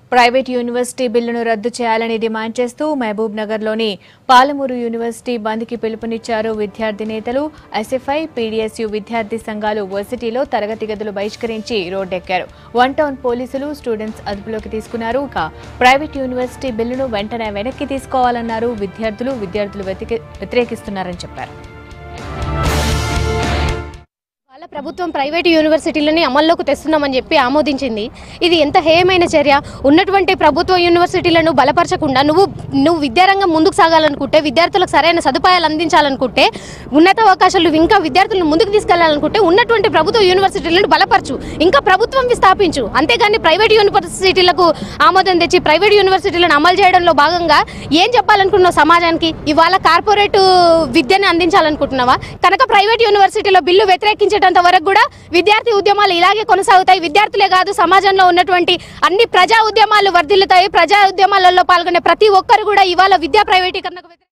private university బిల్లును రద్దు చేయాలని డిమాండ్ చేస్తూ మహబూబ్ నగర్లోని పాలమూరు యూనివర్సిటీ బంద్కి పిలుపునిచ్చారు విద్యార్థి నేతలు ఎస్ఎఫ్ఐ పీడీఎస్యు విద్యార్థి సంఘాలు వర్సిటీలో తరగతి గదులు బహిష్కరించి రోడ్డెక్కారు వన్ టౌన్ పోలీసులు స్టూడెంట్స్ అదుపులోకి తీసుకున్నారు ఇక ప్రైవేట్ యూనివర్సిటీ బిల్లును వెంటనే వెనక్కి తీసుకోవాలన్నారు విద్యార్థులు విద్యార్థులు వ్యతికి- వ్యతిరేకిస్తున్నారని చెప్పారు వాళ్ళ ప్రభుత్వం ప్రైవేటు యూనివర్సిటీలని అమల్లోకి తెస్తున్నామని చెప్పి ఆమోదించింది ఇది ఎంత హేయమైన చర్య ఉన్నటువంటి ప్రభుత్వ యూనివర్సిటీలను బలపరచకుండా నువ్వు నువ్వు విద్యారంగం ముందుకు సాగాలనుకుంటే విద్యార్థులకు సరైన సదుపాయాలు అందించాలనుకుంటే ఉన్నత అవకాశాలు నువ్వు ఇంకా విద్యార్థులను ముందుకు తీసుకెళ్లాలనుకుంటే ఉన్నటువంటి ప్రభుత్వ యూనివర్సిటీలను బలపరచు ఇంకా ప్రభుత్వం స్థాపించు అంతేగాని ప్రైవేట్ యూనివర్సిటీలకు ఆమోదం తెచ్చి ప్రైవేట్ యూనివర్సిటీలను అమలు చేయడంలో భాగంగా ఏం చెప్పాలనుకున్నావు సమాజానికి ఇవాళ కార్పొరేట్ విద్యను అందించాలనుకుంటున్నావా కనుక ప్రైవేట్ యూనివర్సిటీలో బిల్లు వ్యతిరేకించేటంత వరకు కూడా విద్యార్థి ఉద్యమాలు ఇలాగే కొనసాగుతాయి విద్యార్థులే కాదు సమాజంలో ఉన్నటువంటి అన్ని ప్రజా ఉద్యమాలు వర్ధిల్లుతాయి ప్రజా ఉద్యమాలలో పాల్గొనే ప్రతి ఒక్కరు కూడా ఇవాళ విద్యా ప్రైవేటీకరణకు వ్యతిరేకంగా